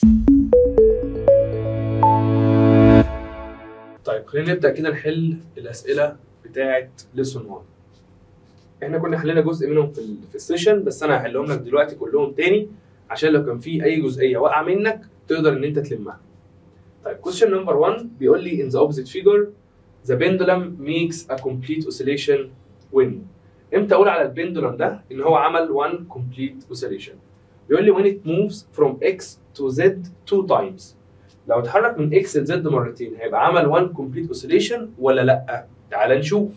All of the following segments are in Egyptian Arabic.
طيب خلينا نبدا كده نحل الاسئله بتاعه ليسون 1 احنا كنا حلينا جزء منهم في ال- في السيشن بس انا هحلهم لك دلوقتي كلهم تاني عشان لو كان في اي جزئيه واقعه منك تقدر ان انت تلمها طيب question number 1 بيقول لي in the opposite figure the pendulum makes a complete oscillation when امتى اقول على البندولم ده ان هو عمل one complete oscillation بيقول لي when it moves from x to z two times لو اتحرك من x ل z مرتين هيبقى عمل one complete oscillation ولا لا تعال نشوف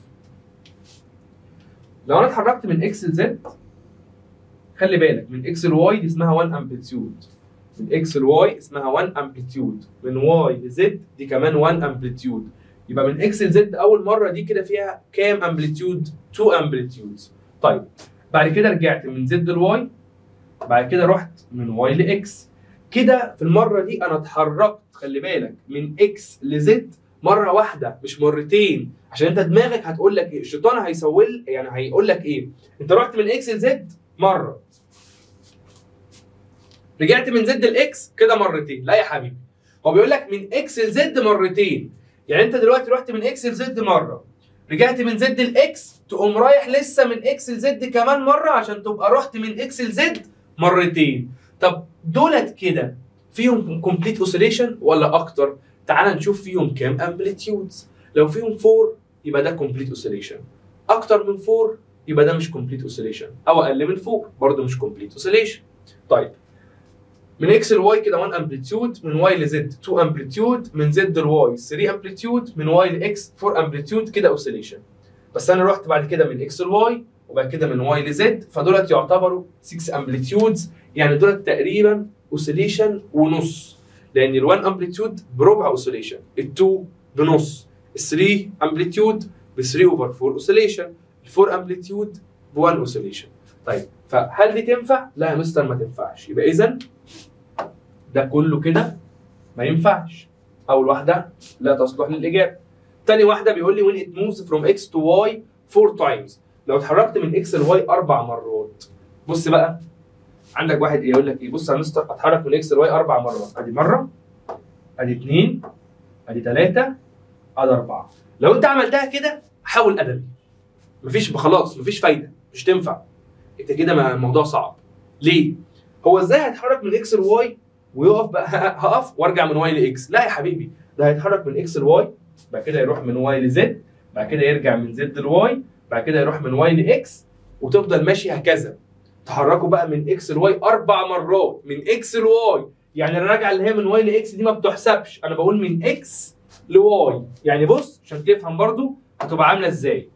لو انا اتحركت من x ل z خلي بالك من x ل y دي اسمها 1 امبليتيود من x ل y اسمها 1 امبليتيود من y ل z دي كمان 1 امبليتيود يبقى من x ل z اول مره دي كده فيها كام امبليتيود 2 امبليتيودز طيب بعد كده رجعت من z ل y بعد كده رحت من y ل x كده في المره دي انا اتحركت خلي بالك من x ل z مره واحده مش مرتين عشان انت دماغك هتقول لك ايه الشيطان هيسول يعني هيقول لك ايه انت رحت من x ل z مره رجعت من زد لاكس كده مرتين لا يا حبيبي هو بيقول لك من اكس لزد مرتين يعني انت دلوقتي رحت من اكس لزد مره رجعت من زد لاكس تقوم رايح لسه من اكس لزد كمان مره عشان تبقى رحت من اكس لزد مرتين طب دولت كده فيهم كومبليت اوسيليشن ولا اكتر تعال نشوف فيهم كام امبليتيودز لو فيهم 4 يبقى ده كومبليت اوسيليشن اكتر من 4 يبقى ده مش كومبليت اوسيليشن او اقل من 4 برضه مش كومبليت اوسيليشن طيب من اكس لواي كده 1 امبليتيود من واي لزد 2 امبليتيود من زد لواي 3 امبليتيود من واي لاكس 4 امبليتيود كده اوسيليشن بس انا رحت بعد كده من اكس لواي وبعد كده من واي لزد فدولت يعتبروا 6 امبليتيودز يعني دولت تقريبا اوسيليشن ونص لان ال1 امبليتيود بربع اوسيليشن ال2 بنص ال3 امبليتيود ب 3 اوفر 4 اوسيليشن ال4 امبليتيود ب 1 اوسيليشن طيب فهل دي تنفع؟ لا يا مستر ما تنفعش يبقى اذا ده كله كده ما ينفعش اول واحده لا تصلح للاجابه تاني واحده بيقول لي when it moves from x to y four times لو اتحركت من x ل y اربع مرات بص بقى عندك واحد ايه يقول لك ايه بص يا مستر اتحرك من x ل y اربع مرات ادي مره ادي اثنين ادي ثلاثه ادي اربعه لو انت عملتها كده حاول ادبي مفيش خلاص مفيش فايده مش تنفع انت كده ما- الموضوع صعب ليه هو ازاي هيتحرك من اكس لواي ويقف بقى ه- هقف وارجع من واي لاكس لا يا حبيبي ده هيتحرك من اكس لواي بعد كده يروح من واي لزد بعد كده يرجع من زد لواي بعد كده يروح من واي لاكس وتفضل ماشي هكذا تحركوا بقى من اكس لواي اربع مرات من اكس لواي يعني الرجعه اللي هي من واي لاكس دي ما بتحسبش انا بقول من اكس لواي يعني بص عشان تفهم برضو هتبقى عامله ازاي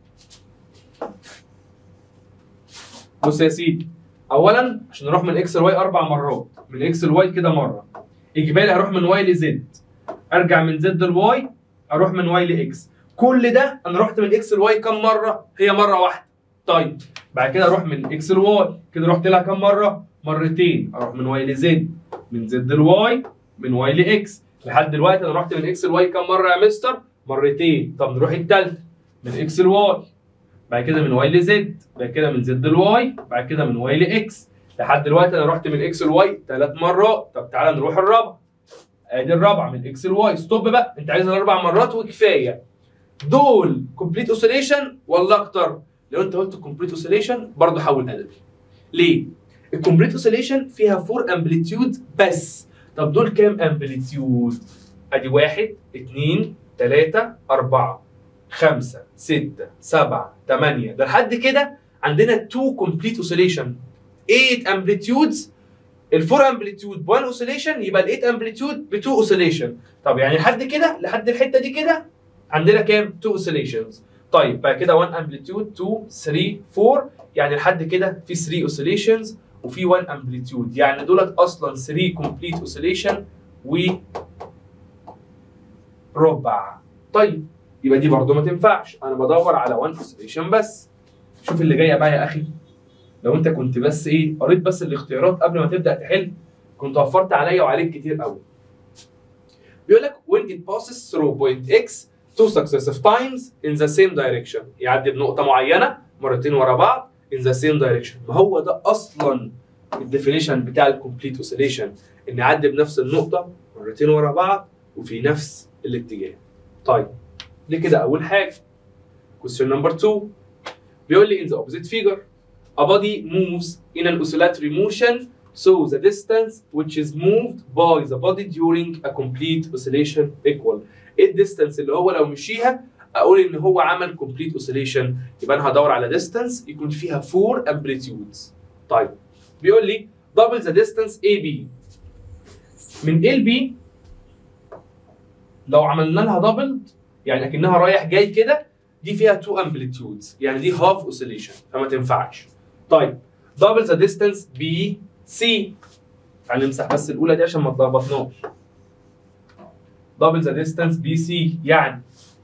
بص يا سيدي اولا عشان نروح من اكس لواي اربع مرات من اكس لواي كده مره اجباري هروح من واي لزد ارجع من زد لواي اروح من واي لاكس كل ده انا رحت من اكس لواي كام مره هي مره واحده طيب بعد كده اروح من اكس لواي كده رحت لها كام مره مرتين اروح من واي لزد من زد لواي من واي لاكس لحد دلوقتي انا رحت من اكس لواي كام مره يا مستر مرتين طب نروح التالتة من اكس لواي بعد كده من واي لزد بعد كده من زد لواي بعد كده من واي لاكس لحد دلوقتي انا رحت من اكس لواي ثلاث مرات طب تعالى نروح الرابعه ادي الرابعه من اكس لواي ستوب بقى انت عايز اربع مرات وكفايه دول كومبليت اوسيليشن ولا اكتر لو انت قلت كومبليت اوسيليشن برضه حول ادبي ليه الكومبليت اوسيليشن فيها 4 امبليتيود بس طب دول كام امبليتيود ادي واحد اثنين ثلاثة أربعة خمسة ستة سبعة ثمانية ده لحد كده عندنا 2 كومبليت اوسيليشن 8 امبليتيودز الفور امبليتيود ب 1 اوسيليشن يبقى ال 8 امبليتيود ب 2 اوسيليشن طب يعني لحد كده لحد الحته دي كده عندنا كام 2 اوسيليشنز طيب بعد كده 1 امبليتيود 2 3 4 يعني لحد كده في 3 اوسيليشنز وفي 1 امبليتيود يعني دولت اصلا 3 كومبليت اوسيليشن و ربع طيب يبقى دي برضو ما تنفعش انا بدور على 1 اوسيليشن بس شوف اللي جايه بقى يا اخي لو انت كنت بس ايه قريت بس الاختيارات قبل ما تبدا تحل كنت وفرت عليا وعليك كتير قوي بيقول لك when it passes through point x two successive times in the same direction يعدي بنقطه معينه مرتين ورا بعض in the same direction ما هو ده اصلا الديفينيشن بتاع الكومبليت اوسيليشن ان يعدي بنفس النقطه مرتين ورا بعض وفي نفس الاتجاه طيب دي كده اول حاجه question number 2 بيقول لي in the opposite figure a body moves in an oscillatory motion so the distance which is moved by the body during a complete oscillation equal ايه الديستانس اللي هو لو مشيها اقول ان هو عمل complete oscillation يبقى انا هدور على distance يكون فيها 4 amplitudes طيب بيقول لي double the distance AB من A ل B لو عملنا لها دبل يعني اكنها رايح جاي كده دي فيها تو امبليتيودز يعني دي هاف اوسيليشن فما تنفعش طيب دبل ذا ديستانس بي سي يعني نمسح بس الاولى دي عشان ما تلخبطناش دبل ذا ديستانس بي سي يعني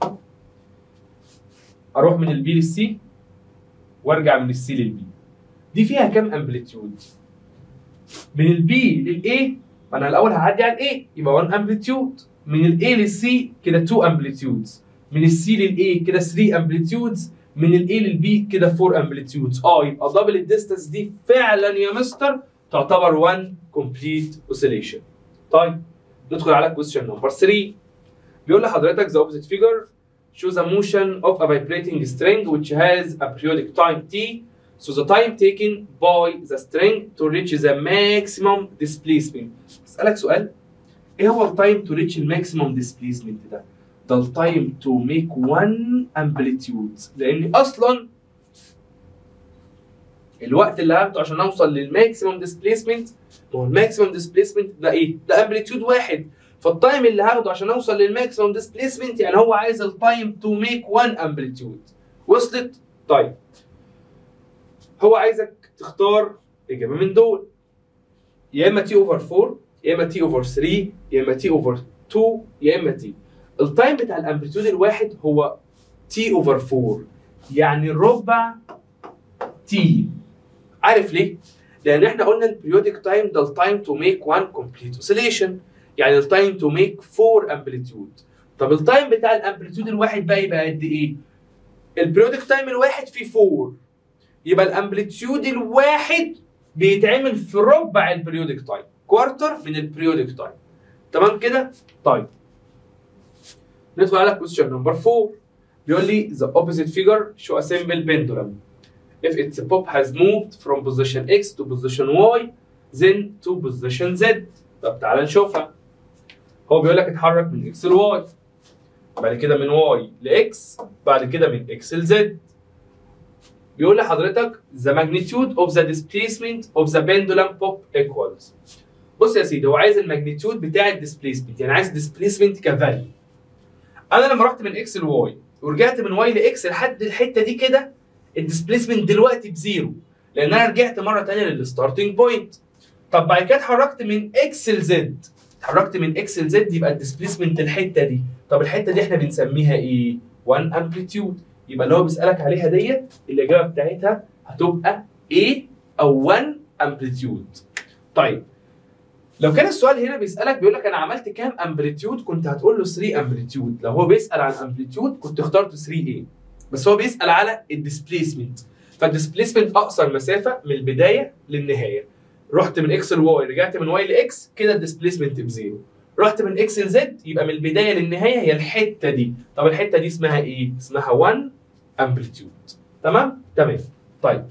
اروح من البي للسي وارجع من السي للبي دي فيها كام امبليتيود من البي للاي انا الاول هعدي على الاي يبقى 1 امبليتيود من الاي للسي كده 2 امبليتيودز من السي للاي كده 3 امبليتيودز من الاي للبي كده 4 امبليتيودز اه يبقى دبل الديستانس دي فعلا يا مستر تعتبر 1 كومبليت اوسيليشن طيب ندخل على كويستشن نمبر 3 بيقول لحضرتك the opposite figure shows a motion of a vibrating string which has a periodic time t so the time taken by the string to reach the maximum displacement اسالك سؤال ايه هو التايم تو ريتش الماكسيمم ديسبيسمنت ده؟ ده التايم تو ميك 1 امبليتيود لان اصلا الوقت اللي هاخده عشان اوصل للماكسيمم ديسبيسمنت ما هو الماكسيمم ديسبيسمنت ده ايه؟ ده امبليتيود واحد فالتايم اللي هاخده عشان اوصل للماكسيمم ديسبيسمنت يعني هو عايز التايم تو ميك 1 امبليتيود وصلت؟ طيب هو عايزك تختار اجابه من دول يا اما تي اوفر 4 يا اما تي اوفر 3 يا اما تي اوفر 2 يا اما تي التايم بتاع الامبليتيود الواحد هو تي اوفر 4 يعني ربع تي عارف ليه؟ لان احنا قلنا البريودك تايم ده التايم تو ميك 1 كومبليت اوسيليشن يعني التايم تو ميك 4 امبليتيود طب التايم بتاع الامبليتيود الواحد بقى يبقى قد ايه؟ البريودك تايم الواحد فيه 4 يبقى الامبليتيود الواحد بيتعمل في ربع البريودك تايم كوارتر من البريودك تايم تمام كده؟ طيب ندخل على question نمبر 4 بيقول لي the opposite figure show a simple pendulum if its pop has moved from position x to position y then to position z طب تعالى نشوفها هو بيقول لك اتحرك من x ل y بعد كده من y ل x بعد كده من x ل z بيقول لحضرتك the magnitude of the displacement of the pendulum pop equals بص يا سيدي هو عايز الماجنتيود بتاع الديسبيسمنت يعني عايز ديسبيسمنت كفاليو انا لما رحت من اكس لواي ورجعت من واي لاكس لحد الحته دي كده الديسبيسمنت دلوقتي بزيرو لان انا رجعت مره ثانيه للستارتنج بوينت طب بعد كده اتحركت من اكس لزد اتحركت من اكس لزد يبقى الديسبيسمنت الحته دي طب الحته دي احنا بنسميها ايه 1 امبليتيود يبقى اللي هو بيسالك عليها ديت الاجابه بتاعتها هتبقى A او 1 امبليتيود طيب لو كان السؤال هنا بيسالك بيقول لك انا عملت كام امبليتيود كنت هتقول له 3 امبليتيود لو هو بيسال عن امبليتيود كنت اخترت 3 ايه بس هو بيسال على الديسبيسمنت فالديسبيسمنت اقصر مسافه من البدايه للنهايه رحت من اكس لواي رجعت من واي لاكس كده الديسبيسمنت بزيرو رحت من اكس لزد يبقى من البدايه للنهايه هي الحته دي طب الحته دي اسمها ايه اسمها 1 امبليتيود تمام تمام طيب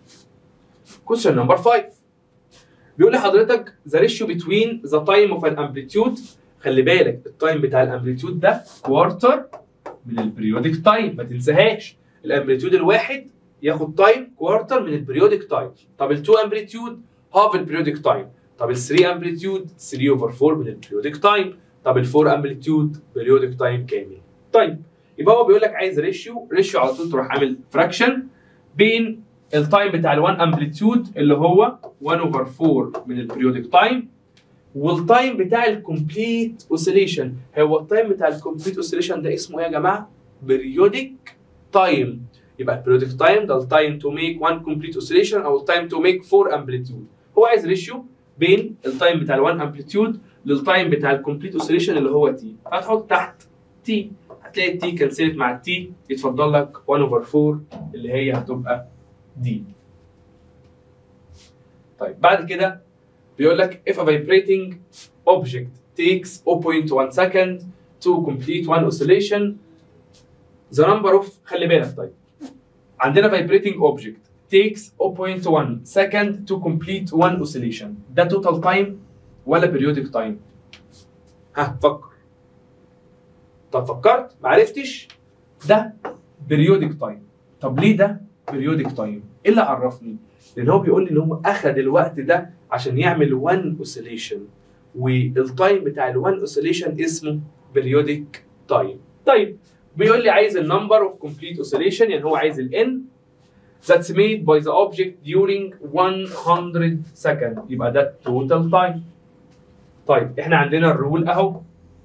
question نمبر 5 بيقول لحضرتك the ratio between the time of an amplitude خلي بالك التايم بتاع الامبليتيود ده كوارتر من البريودك تايم ما تنساهاش الامبليتيود الواحد ياخد تايم كوارتر من البريودك تايم طب ال2 امبليتيود هاف البريودك تايم طب ال3 امبليتيود 3 اوفر 4 من البريودك تايم طب ال4 امبليتيود بريودك تايم كامل طيب يبقى هو بيقول لك عايز ريشيو ريشيو على طول تروح عامل فراكشن بين التايم بتاع ال1 امبليتيود اللي هو 1 اوفر 4 من البريودك تايم والتايم بتاع الكومبليت اوسيليشن هو التايم بتاع الكومبليت اوسيليشن ده اسمه ايه يا جماعه؟ بريودك تايم يبقى البريودك تايم ده التايم تو ميك 1 كومبليت اوسيليشن او التايم تو ميك 4 امبليتيود هو عايز ريشيو بين التايم بتاع ال1 امبليتيود للتايم بتاع الكومبليت اوسيليشن اللي هو تي هتحط تحت تي هتلاقي التي كنسلت مع التي يتفضل لك 1 اوفر 4 اللي هي هتبقى دي طيب بعد كده بيقول لك if a vibrating object takes 0.1 second to complete one oscillation the number of خلي بالك طيب عندنا vibrating object takes 0.1 second to complete one oscillation ده total time ولا periodic time ها فكر طب فكرت ما عرفتش ده periodic time طب ليه ده periodic time ايه اللي عرفني لان هو بيقول لي ان هو اخذ الوقت ده عشان يعمل 1 oscillation والتايم بتاع ال 1 oscillation اسمه periodic time طيب بيقول لي عايز النمبر اوف complete oscillation يعني هو عايز ال n that's made by the object during 100 second يبقى ده total time طيب احنا عندنا الرول اهو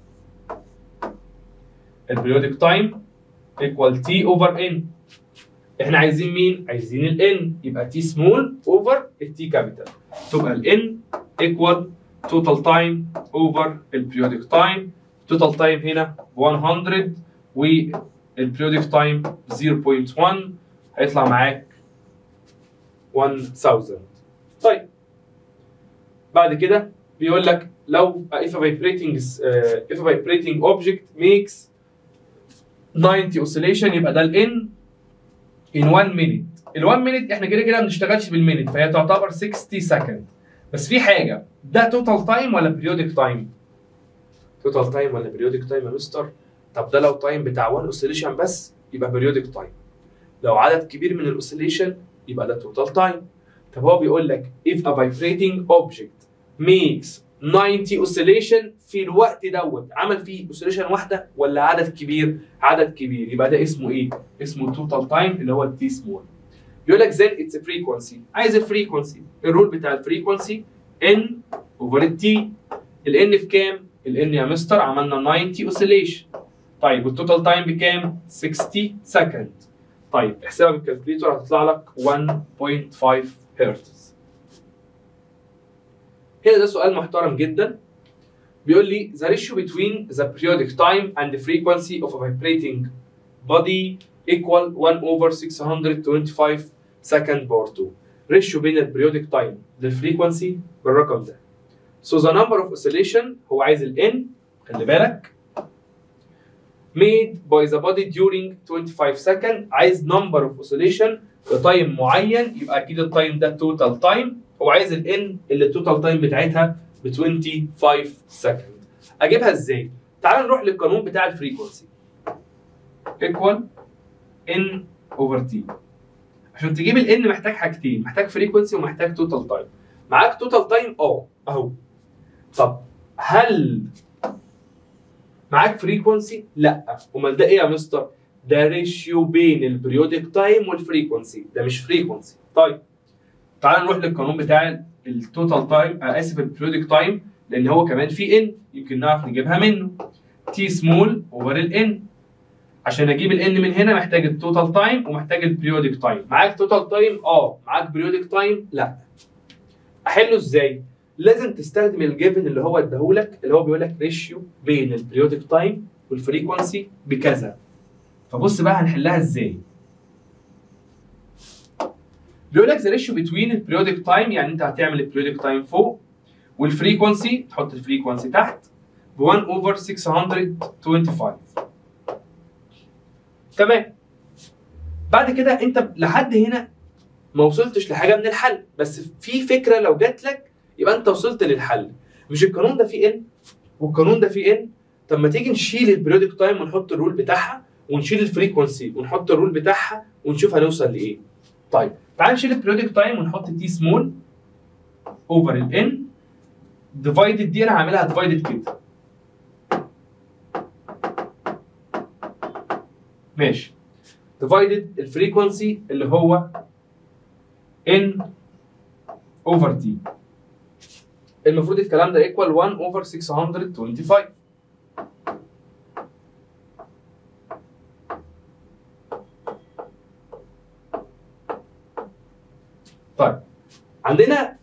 البريودك تايم equal t over n احنا عايزين مين؟ عايزين ال n يبقى t small over ال t capital تبقى ال n equal total time over ال periodic time total time هنا 100 والبريودك تايم 0.1 هيطلع معاك 1000 طيب بعد كده بيقول لك لو if a vibrating uh, if a vibrating object makes 90 oscillation يبقى ده ال n in 1 minute ال 1 minute احنا كده كده ما بنشتغلش بالمينت فهي تعتبر 60 سكند بس في حاجه ده توتال تايم ولا بريودك تايم؟ توتال تايم ولا بريودك تايم يا مستر؟ طب ده لو تايم بتاع 1 اوسيليشن بس يبقى بريودك تايم لو عدد كبير من الاوسيليشن يبقى ده توتال تايم طب هو بيقول لك if a vibrating object makes 90 oscillation في الوقت دوت عمل فيه اوسيليشن واحده ولا عدد كبير عدد كبير يبقى ده اسمه ايه اسمه توتال تايم اللي هو التي سمول بيقول لك then اتس frequency عايز الفريكونسي الرول بتاع الفريكونسي n اوفر التي ال n بكام ال n يا مستر عملنا 90 oscillation طيب والتوتال تايم بكام 60 سكند طيب احسبها بالكالكوليتر هتطلع لك 1.5 هرتز هنا ده سؤال محترم جدا بيقول لي the ratio between the periodic time and the frequency of a vibrating body equal 1 over 625 second power 2 ratio بين البريودك تايم للفريكونسي بالرقم ده so the number of oscillation هو عايز ال n خلي بالك made by the body during 25 second عايز number of oscillation لتايم معين يبقى اكيد التايم ده total time هو عايز ال n اللي التوتال تايم بتاعتها ب 25 سكند اجيبها ازاي؟ تعال نروح للقانون بتاع الفريكونسي equal n over t عشان تجيب ال n محتاج حاجتين محتاج فريكونسي ومحتاج توتال تايم معاك توتال تايم اه اهو طب هل معاك فريكونسي؟ لا امال ده ايه يا مستر؟ ده ريشيو بين البريودك تايم والفريكونسي ده مش فريكونسي طيب تعال نروح للقانون بتاع التوتال تايم اسف البريودك تايم لان هو كمان في ان يمكن نعرف نجيبها منه تي سمول اوفر الان عشان اجيب الان من هنا محتاج التوتال تايم ومحتاج البريودك تايم معاك توتال تايم اه معاك بريودك تايم لا احله ازاي لازم تستخدم الجيفن اللي هو اداهولك اللي هو بيقول لك ريشيو بين البريودك تايم والفريكونسي بكذا فبص بقى هنحلها ازاي بيقول لك ذا ريشيو بتوين البريودك تايم يعني انت هتعمل البريودك تايم فوق والفريكونسي تحط الفريكونسي تحت ب 1 اوفر 625 تمام بعد كده انت لحد هنا ما وصلتش لحاجه من الحل بس في فكره لو جات لك يبقى انت وصلت للحل مش القانون ده فيه ان والقانون ده فيه ان طب ما تيجي نشيل البريودك تايم ونحط الرول بتاعها ونشيل الفريكونسي ونحط الرول بتاعها ونشوف هنوصل لايه طيب تعال نشيل البريودك تايم ونحط تي سمول اوفر الان ديفايدد دي انا هعملها ديفايدد كده ماشي ديفايدد الفريكونسي اللي هو ان اوفر تي المفروض الكلام ده ايكوال 1 اوفر 625 طيب عندنا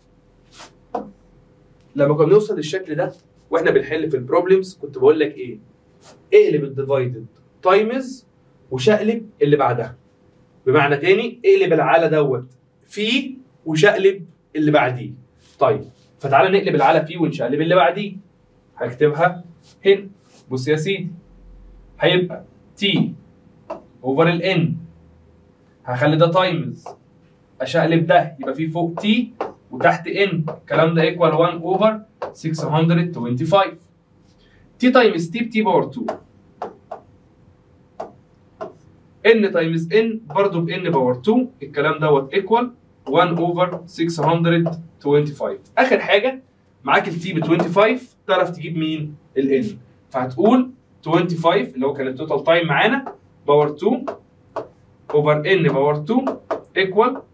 لما كنا بنوصل للشكل ده واحنا بنحل في البروبلمز كنت بقول لك ايه؟ اقلب الديفايدد تايمز وشقلب اللي بعدها بمعنى تاني اقلب العاله دوت في وشقلب اللي بعديه طيب فتعالى نقلب العلى فيه ونشقلب اللي بعديه هكتبها هنا بص يا سيدي هيبقى تي اوفر الان هخلي ده تايمز اشقلب ده يبقى في فوق تي وتحت ان الكلام ده ايكوال 1 اوفر 625 تي تايمز تي بتي باور 2 ان تايمز ان برضه بان باور 2 الكلام دوت ايكوال 1 اوفر 625 اخر حاجه معاك التي ب 25 تعرف تجيب مين؟ الان فهتقول 25 اللي هو كان التوتال تايم معانا باور 2 اوفر ان باور 2 ايكوال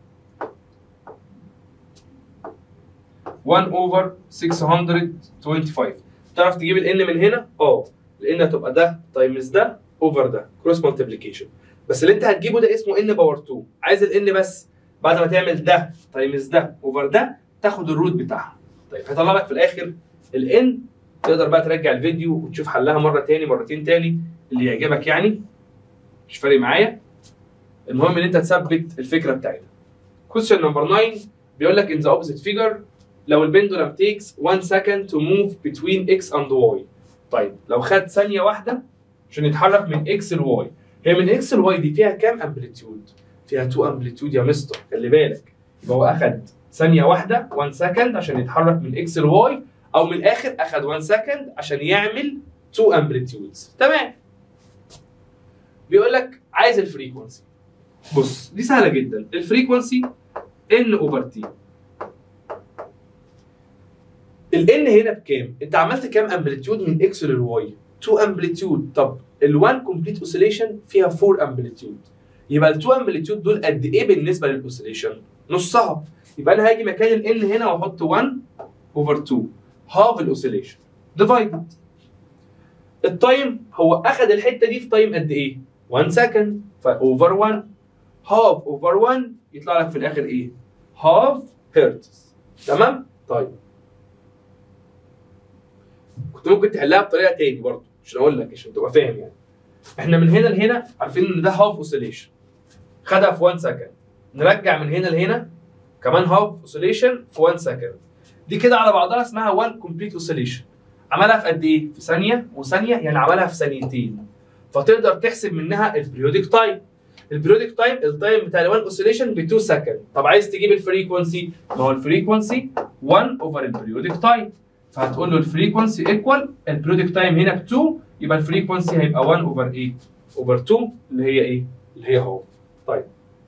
1 اوفر 625 تعرف تجيب الان من هنا؟ اه لان هتبقى ده تايمز ده اوفر ده كروس مالتيبليكيشن بس اللي انت هتجيبه ده اسمه ان باور 2 عايز الان بس بعد ما تعمل ده تايمز ده اوفر ده تاخد الروت بتاعها طيب هيطلع لك في الاخر الان تقدر بقى ترجع الفيديو وتشوف حلها مره تاني مرتين تاني اللي يعجبك يعني مش فارق معايا المهم ان انت تثبت الفكره بتاعتها question نمبر 9 بيقول لك in the opposite figure لو البندولم takes 1 second to move between x and y طيب لو خد ثانيه واحده عشان يتحرك من x ل y هي من x ل y دي فيها كام امبليتيود فيها 2 امبليتيود يا مستر خلي بالك يبقى هو اخد ثانيه واحده 1 سكند عشان يتحرك من x ل y او من الاخر اخد 1 سكند عشان يعمل 2 امبليتيودز تمام بيقول لك عايز الفريكونسي بص دي سهله جدا الفريكونسي ان اوفر تي الان هنا بكام؟ انت عملت كام امبليتيود من اكس للواي؟ 2 امبليتيود طب ال1 كومبليت اوسيليشن فيها 4 امبليتيود يبقى ال2 امبليتيود دول قد ايه بالنسبه للاوسيليشن؟ نصها يبقى انا هاجي مكان الان هنا واحط 1 اوفر 2 هاف الاوسيليشن ديفايدد التايم هو اخذ الحته دي في تايم قد ايه؟ 1 سكند فاوفر 1 هاف اوفر 1 يطلع لك في الاخر ايه؟ هاف هرتز تمام؟ طيب كنت ممكن تحلها بطريقه تاني برضه عشان اقول لك عشان تبقى فاهم يعني احنا من هنا لهنا عارفين ان ده هاف اوسيليشن خدها في 1 سكند نرجع من هنا لهنا كمان هاف اوسيليشن في 1 سكند دي كده على بعضها اسمها 1 كومبليت اوسيليشن عملها في قد ايه؟ في ثانيه وثانيه يعني عملها في ثانيتين فتقدر تحسب منها البريودك تايم البريودك تايم التايم بتاع ال 1 اوسيليشن ب 2 سكند طب عايز تجيب الفريكونسي ما هو الفريكونسي 1 اوفر البريودك تايم فهتقول له الفريكونسي ايكوال البرودكت تايم هنا ب 2 يبقى الفريكونسي هيبقى 1 اوفر ايه؟ اوفر 2 اللي هي ايه؟ اللي هي هاف. طيب.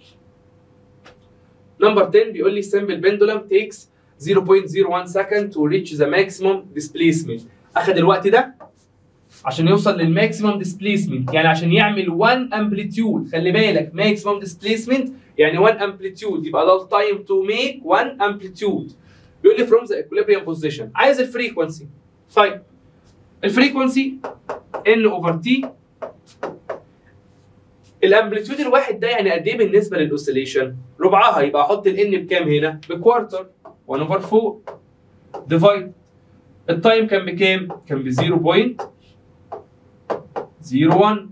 نمبر 10 بيقول لي simple pendulum takes 0.01 second to reach the maximum displacement. اخد الوقت ده عشان يوصل للماكسيمم ديسبيسمنت يعني عشان يعمل 1 امبليتيود خلي بالك ماكسيمم ديسبيسمنت يعني 1 امبليتيود يبقى ده التايم تو ميك 1 امبليتيود بيقول لي فروم ذا equilibrium بوزيشن عايز الفريكونسي طيب الفريكونسي ان اوفر تي الامبليتيود الواحد ده يعني قد ايه بالنسبه للاوسيليشن ربعها يبقى احط الان بكام هنا بكوارتر 1 اوفر 4 ديفايد التايم كان بكام كان ب 0.01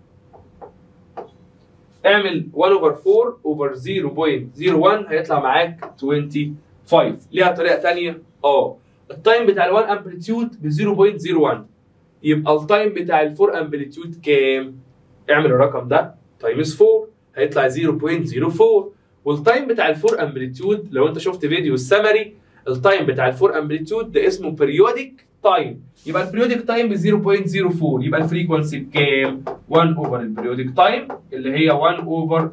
اعمل 1 اوفر 4 اوفر 0.01 هيطلع معاك 25 ليها طريقه ثانيه اه التايم بتاع ال 1 امبليتيود ب 0.01 يبقى التايم بتاع ال 4 امبليتيود كام؟ اعمل الرقم ده تايمز 4 هيطلع 0.04 والتايم بتاع ال 4 امبليتيود لو انت شفت فيديو السمري التايم بتاع ال 4 امبليتيود ده اسمه بيريودك تايم يبقى البريودك تايم ب 0.04 يبقى الفريكونسي بكام؟ 1 اوفر البريودك تايم اللي هي 1 اوفر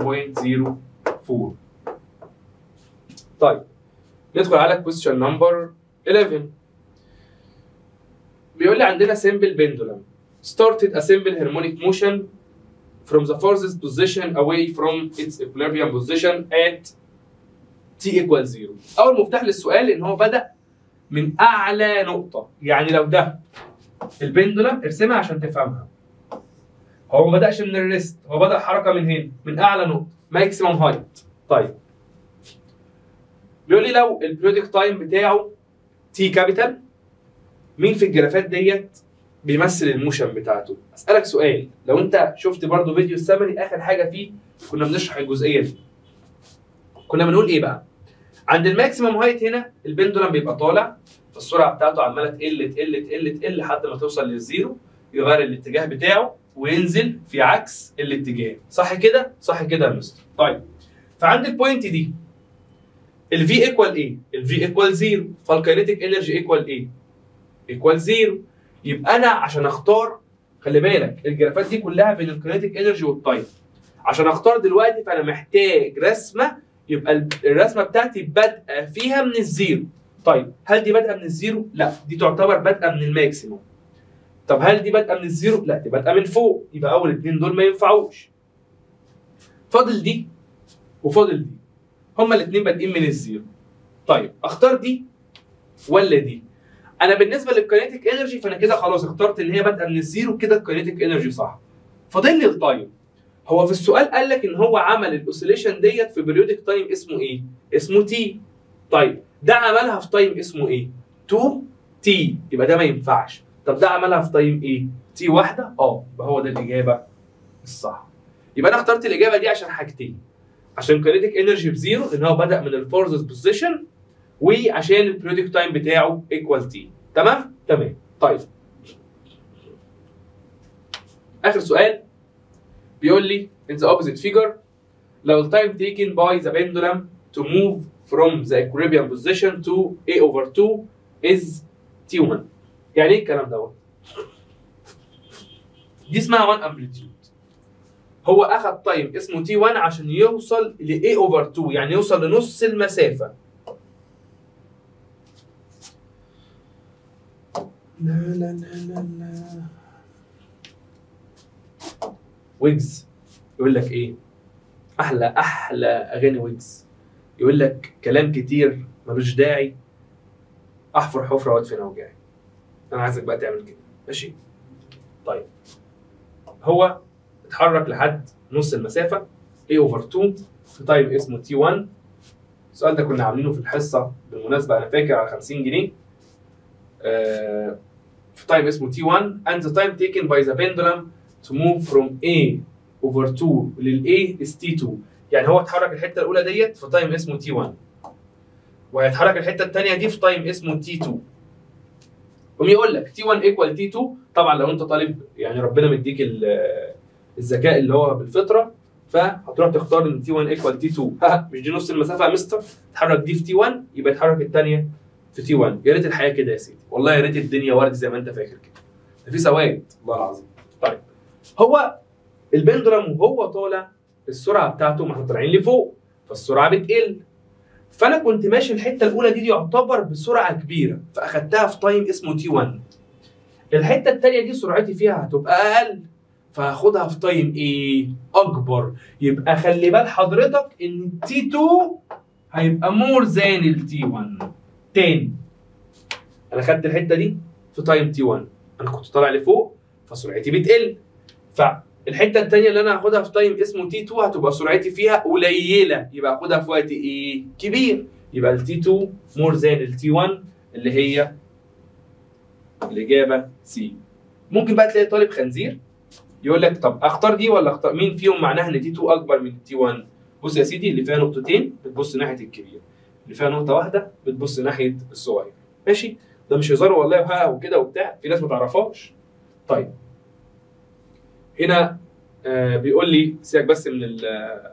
0.04 طيب ندخل على question نمبر 11 بيقول لي عندنا simple pendulum started a simple harmonic motion from the farthest position away from its equilibrium position at t equals 0 اول مفتاح للسؤال ان هو بدا من اعلى نقطه يعني لو ده البندولم ارسمها عشان تفهمها هو ما بداش من الريست هو بدا حركه من هنا من اعلى نقطه ماكسيمم هايت طيب بيقول لي لو البرودكت تايم بتاعه تي كابيتال مين في الجرافات ديت بيمثل الموشن بتاعته اسالك سؤال لو انت شفت برضو فيديو السمري اخر حاجه فيه كنا بنشرح الجزئيه دي كنا بنقول ايه بقى عند الماكسيمم هايت هنا البندولم بيبقى طالع فالسرعه بتاعته عماله تقل تقل تقل تقل لحد ما توصل للزيرو يغير الاتجاه بتاعه وينزل في عكس الاتجاه صح كده صح كده يا مستر طيب فعند البوينت دي الفي ايكوال ايه الفي ايكوال زيرو فالكاينيتيك انرجي ايكوال ايه ايكوال زيرو يبقى انا عشان اختار خلي بالك الجرافات دي كلها بين الكاينيتيك انرجي والتايم عشان اختار دلوقتي فانا محتاج رسمه يبقى ال- الرسمه بتاعتي بادئه فيها من الزيرو طيب هل دي بادئه من الزيرو لا دي تعتبر بادئه من الماكسيموم طب هل دي بادئه من الزيرو لا دي بادئه من فوق يبقى اول اتنين دول ما ينفعوش فاضل دي وفاضل دي هما الاثنين بادئين من الزيرو طيب اختار دي ولا دي انا بالنسبه للكاينيتيك انرجي فانا كده خلاص اخترت ان هي بادئه من الزيرو كده الكاينيتيك انرجي صح فاضل لي التايم هو في السؤال قال لك ان هو عمل الاوسيليشن ديت في بريودك تايم اسمه ايه اسمه تي طيب ده عملها في تايم اسمه ايه 2 تي يبقى ده ما ينفعش طب ده عملها في تايم ايه تي واحده اه يبقى هو ده الاجابه الصح يبقى انا اخترت الاجابه دي عشان حاجتين عشان كاينيتيك انرجي بزيرو ان هو بدا من الفورزز بوزيشن وعشان البريودك تايم بتاعه ايكوال تي تمام تمام طيب اخر سؤال بيقول لي in the opposite figure لو ال time taken by the pendulum to move from the equilibrium position to a over 2 is t1 يعني ايه الكلام دوت؟ دي اسمها 1 amplitude هو اخذ تايم اسمه تي 1 عشان يوصل ل a over 2 يعني يوصل لنص المسافه لا لا لا لا لا ويجز يقول لك ايه احلى احلى اغاني ويجز يقول لك كلام كتير ملوش داعي احفر حفره وادفن اوجاعي انا عايزك بقى تعمل كده ماشي طيب هو اتحرك لحد نص المسافه a اوفر 2 في تايم اسمه تي 1 السؤال ده كنا عاملينه في الحصه بالمناسبه انا فاكر على 50 جنيه آه، في تايم اسمه تي 1 and the time taken by the pendulum to move from A over 2 لل A is T2 يعني هو اتحرك الحته الاولى ديت في تايم اسمه T1 وهيتحرك الحته الثانيه دي في تايم اسمه T2 قوم يقول لك T1 equal T2 طبعا لو انت طالب يعني ربنا مديك ال- الذكاء اللي هو بالفطره فهتروح تختار ان T1 equal T2 ها مش دي نص المسافه يا مستر تحرك دي في T1 يبقى يتحرك الثانيه في T1 يا ريت الحياه كده يا سيدي والله يا ريت الدنيا ورد زي ما انت فاكر كده ده في سواد والله العظيم طيب هو البندرم وهو طالع السرعه بتاعته ما احنا طالعين لفوق فالسرعه بتقل فانا كنت ماشي الحته الاولى دي يعتبر بسرعه كبيره فاخدتها في تايم اسمه تي 1 الحته الثانيه دي سرعتي فيها هتبقى اقل فهاخدها في تايم ايه اكبر يبقى خلي بال حضرتك ان تي 2 هيبقى مور ذان التي 1 تاني انا خدت الحته دي في تايم تي 1 انا كنت طالع لفوق فسرعتي بتقل فالحته الثانيه اللي انا هاخدها في تايم اسمه تي 2 هتبقى سرعتي فيها قليله يبقى هاخدها في وقت ايه كبير يبقى التي 2 مور ذان التي 1 اللي هي الاجابه سي ممكن بقى تلاقي طالب خنزير يقول لك طب اختار دي ولا اختار مين فيهم معناها ان تي 2 اكبر من تي 1 بص يا سيدي اللي فيها نقطتين بتبص ناحيه الكبير اللي فيها نقطه واحده بتبص ناحيه الصغير ماشي ده مش هزار والله وها وكده وبتاع في ناس ما تعرفهاش طيب هنا آه بيقول لي سيبك بس من ال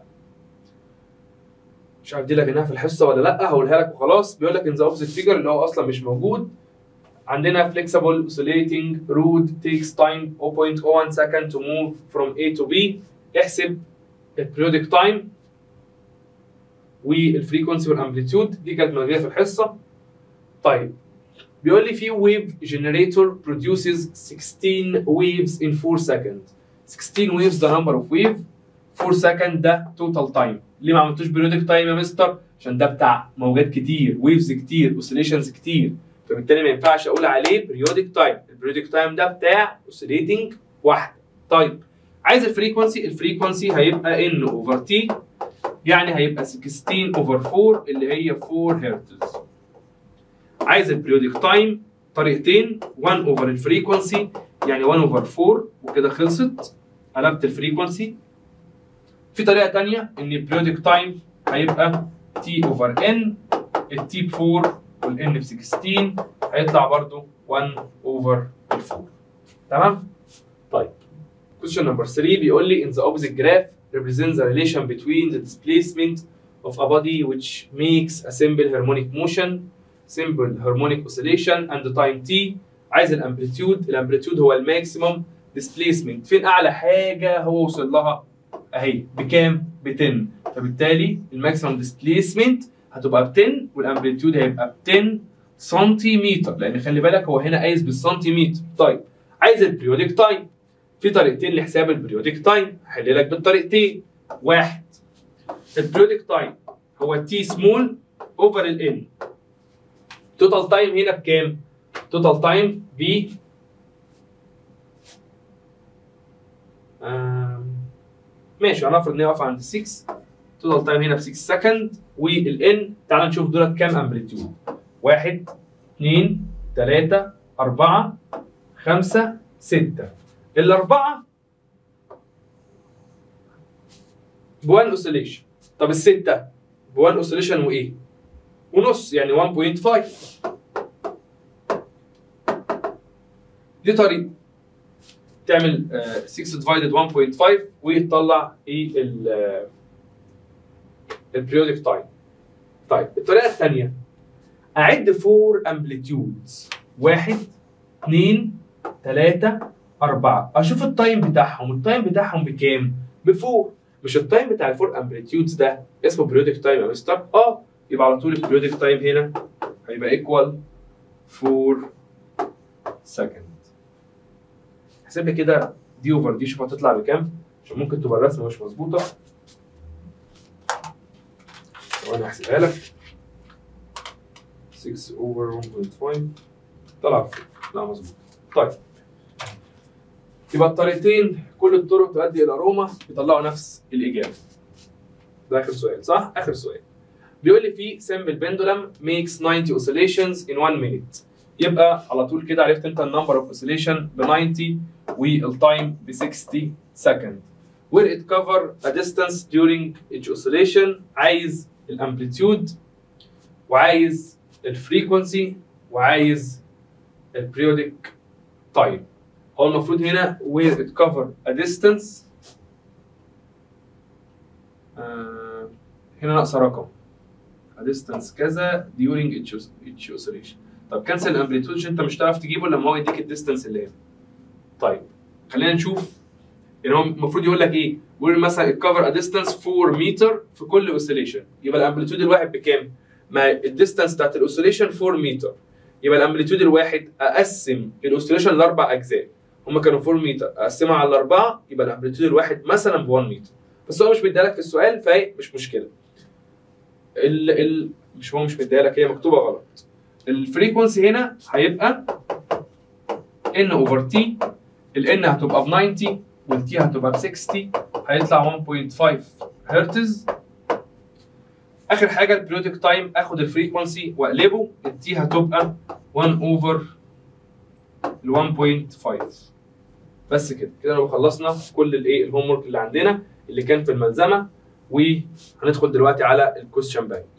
مش عارف دي لك في الحصه ولا لا هقولها لك وخلاص بيقول لك ان ذا اوبزيت فيجر اللي هو اصلا مش موجود عندنا flexible oscillating rod takes time 0.01 second to move from A to B احسب البريودك تايم والفريكونسي والامبليتيود دي كانت ملغيه في الحصه طيب بيقول لي في wave generator produces 16 waves in 4 seconds 16 waves ده number of wave 4 second ده total time ليه ما عملتوش periodic time يا مستر عشان ده بتاع موجات كتير waves كتير oscillations كتير فبالتالي ما ينفعش اقول عليه periodic time البريودك تايم ده بتاع oscillating واحده طيب عايز الفريكونسي الفريكونسي هيبقى n over t يعني هيبقى 16 over 4 اللي هي 4 هرتز عايز البريودك تايم طريقتين 1 اوفر الفريكونسي يعني 1 اوفر 4 وكده خلصت قلبت الفريكونسي في طريقه ثانيه ان البريودك تايم هيبقى تي اوفر ان التي ب 4 والان ب 16 هيطلع برضو 1 اوفر 4 تمام؟ طيب question number 3 بيقول لي in the opposite graph represents the relation between the displacement of a body which makes a simple harmonic motion simple harmonic oscillation and the time t عايز الامبليتيود الامبليتيود هو الماكسيمم displacement فين اعلى حاجه هو وصل لها اهي بكام ب 10 فبالتالي الماكسيمم displacement هتبقى ب 10 والامبليتيود هيبقى ب 10 سنتيمتر لان خلي بالك هو هنا قايس بالسنتيمتر طيب عايز البريودك تايم في طريقتين لحساب البريودك تايم هحل لك بالطريقتين واحد البريودك تايم هو تي سمول اوفر الان توتال تايم هنا بكام؟ توتال تايم ب آم، ماشي هنفرض ان هي واقفه عند 6 توتال تايم هنا ب 6 سكند والان تعال نشوف دولت كام امبليتيود 1 2 3 4 5 6 الاربعه بوان اوسيليشن طب السته بوان اوسيليشن وايه؟ ونص يعني 1.5 دي طريقه تعمل آه، 6 ديفايدد 1.5 وتطلع ايه ال البريودك تايم طيب الطريقه الثانيه اعد فور امبليتيودز واحد اثنين ثلاثة أربعة أشوف التايم بتاعهم التايم بتاعهم بكام؟ بفور مش التايم بتاع الفور امبليتيودز ده اسمه بريودك تايم يا مستر؟ اه يبقى على طول البريودك تايم هنا هيبقى ايكوال 4 سكند احسب لي كده دي اوفر دي شوف هتطلع بكام عشان ممكن تبقى الرسمه مش مظبوطه وانا هحسبها لك 6 اوفر 1.5 طلع لا مظبوط طيب يبقى الطريقتين كل الطرق تؤدي الى روما بيطلعوا نفس الاجابه ده اخر سؤال صح اخر سؤال بيقول لي في simple pendulum makes 90 oscillations in 1 minute يبقى على طول كده عرفت انت النمبر اوف oscillation ب 90 والتايم ب 60 second where it cover a distance during each oscillation عايز الامبليتيود وعايز الفريكونسي وعايز البريودك تايم هو المفروض هنا where it cover a distance آه هنا ناقصه رقم a distance كذا during each, each oscillation طب كنسل الامبليتيود عشان انت مش هتعرف تجيبه لما هو يديك الديستنس اللي هنا طيب خلينا نشوف يعني هو المفروض يقول لك ايه؟ يقول مثلا الكفر a distance 4 متر في كل اوسيليشن يبقى الامبليتيود الواحد بكام؟ ما الديستنس بتاعت الاوسيليشن 4 متر يبقى الامبليتيود الواحد اقسم الاوسيليشن لاربع اجزاء هم كانوا 4 متر اقسمها على الاربعه يبقى الامبليتيود الواحد مثلا ب 1 متر بس هو مش مديها لك في السؤال فهي مش مشكله ال ال مش هو مش مديها لك هي مكتوبه غلط الفريكونسي هنا هيبقى ان اوفر تي الان هتبقى ب 90 والتي هتبقى ب 60 هيطلع 1.5 هرتز اخر حاجه البريودك تايم اخد الفريكونسي واقلبه التي هتبقى 1 اوفر ال 1.5 بس كده كده لو خلصنا كل الايه الهوم ورك اللي عندنا اللي كان في الملزمه وهندخل دلوقتي على الكويستشن بانك